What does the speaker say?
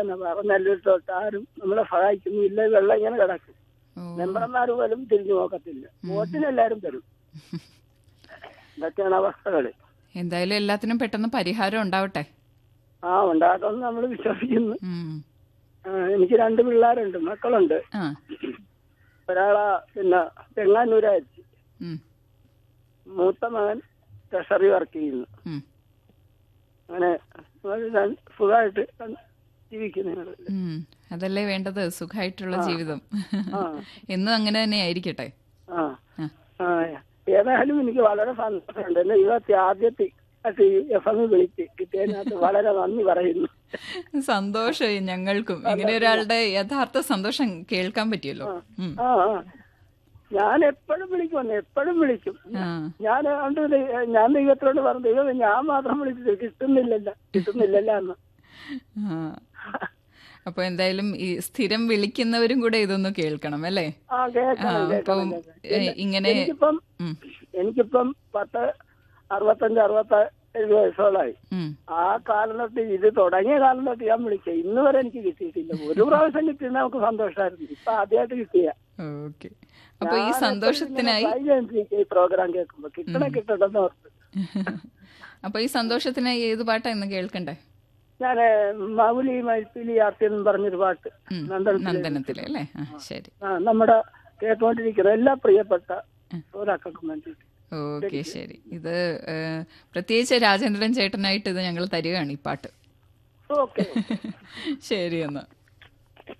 തന്നെ പറഞ്ഞല്ലൂർ തൊട്ട് ആരും നമ്മളെ സഹായിക്കുന്നില്ല വെള്ളം ഇങ്ങനെ കിടക്കും ഓ മെമ്പർമാർ പോലും തിരിഞ്ഞു നോക്കത്തില്ല വോട്ടിന് എല്ലാരും തരും ഇതൊക്കെയാണ് അവസ്ഥകള് എന്തായാലും എല്ലാത്തിനും പെട്ടെന്ന് പരിഹാരം ഉണ്ടാവട്ടെ ആ ഉണ്ടാക്കുമെന്ന് നമ്മൾ വിശ്വസിക്കുന്നു ഉം. ആ, എനിക്ക് രണ്ട് പിള്ളേരുണ്ട് മക്കളുണ്ട് ആ ഒരാളാ പിന്നെ തെങ്ങാനൂരായിരിക്കും ഉം. മൂത്ത മകൻ ട്രഷറി വർക്ക് ചെയ്യുന്നു ഉം. അങ്ങനെ ഒരു രണ്ട് സുഖമായിട്ട് ജീവിക്കുന്നു ഞങ്ങള്. ഉം. അതല്ലേ വേണ്ടത് സുഖമായിട്ടുള്ള ജീവിതം ആ. എന്നും അങ്ങനെ തന്നെ ആയിരിക്കട്ടെ ആ ആ. ആ ഏതായാലും എനിക്ക് വളരെ സന്തോഷമുണ്ട് എന്റെ ജീവിതത്തിൽ ആദ്യത്തെ എഫ് എം വിളിച്ച് കിട്ടിയതിനകത്ത് വളരെ നന്ദി പറയുന്നു സന്തോഷമായി ഞങ്ങൾക്കും ഇങ്ങനെ ഒരാളുടെ യഥാർത്ഥ സന്തോഷം കേൾക്കാൻ പറ്റിയല്ലോ ഉം. ആ ആ. ഞാൻ എപ്പോഴും വിളിക്കും എപ്പോഴും വിളിക്കും ആ ഞാൻ അതുകൊണ്ട് ദൈ- ഞാൻ ദൈവത്തിനോട് പറഞ്ഞു ദൈവം ഞാൻ മാത്രം വിളിച്ചത് കിട്ടുന്നില്ലല്ല കിട്ടുന്നില്ലല്ല എന്ന് ആ. അപ്പൊ എന്തായാലും ഈ സ്ഥിരം വിളിക്കുന്നവരും കൂടെ ഇതൊന്ന് കേൾക്കണം അല്ലേ ആ കേൾക്കണം ആ, കേൾക്കണം അപ്പം, കേൾക്കണം. ഏ, ഇങ്ങനെ- എനിക്കിപ്പം ഉം. എനിക്കിപ്പം പത്ത് അറുപത്തഞ്ച് അറുപത്തേഴ് വയസ്സോളായി ഉം. ആ കാലം തൊട്ട് ഇത് തുടങ്ങിയ കാലം തൊട്ട് ഞാൻ വിളിച്ചത് ഇന്ന് വരെ എനിക്ക് കിട്ടിയിട്ടില്ല ഒരു പ്രാവശ്യം കിട്ടിയിരുന്ന നമുക്ക് സന്തോഷമായിരുന്നു ഇപ്പൊ ആദ്യമായിട്ട് കിട്ടിയ ഓക്കെ അപ്പൊ ഈ സന്തോഷത്തിനായി ഈ പ്രോഗ്രാം കേൾക്കുമ്പോ കിട്ടണ കിട്ടണമെന്ന് ഓർത്ത് അപ്പൊ ഈ സന്തോഷത്തിനായി ഏത് പാട്ടാ ഇന്ന് കേൾക്കണ്ടേ ഞാന് മൗലി മൈപ്പിലി ആർത്തി എന്ന് പറഞ്ഞൊരു പാട്ട് ഉം. നന്ദനത്തിലെ നന്ദനത്തിലെ അല്ലേ ആ ശരി ആ നമ്മുടെ കേട്ടുകൊണ്ടിരിക്കുന്ന എല്ലാ പ്രിയപ്പെട്ട ഒരാൾക്കും വേണ്ടിയിട്ട് ഓക്കെ ശരി ഇത് ഏ, പ്രത്യേകിച്ച് രാജേന്ദ്രൻ ചേട്ടനായിട്ട് ഇത് ഞങ്ങൾ തരികയാണ് ഈ പാട്ട് ഓക്കെ ശരി എന്നാ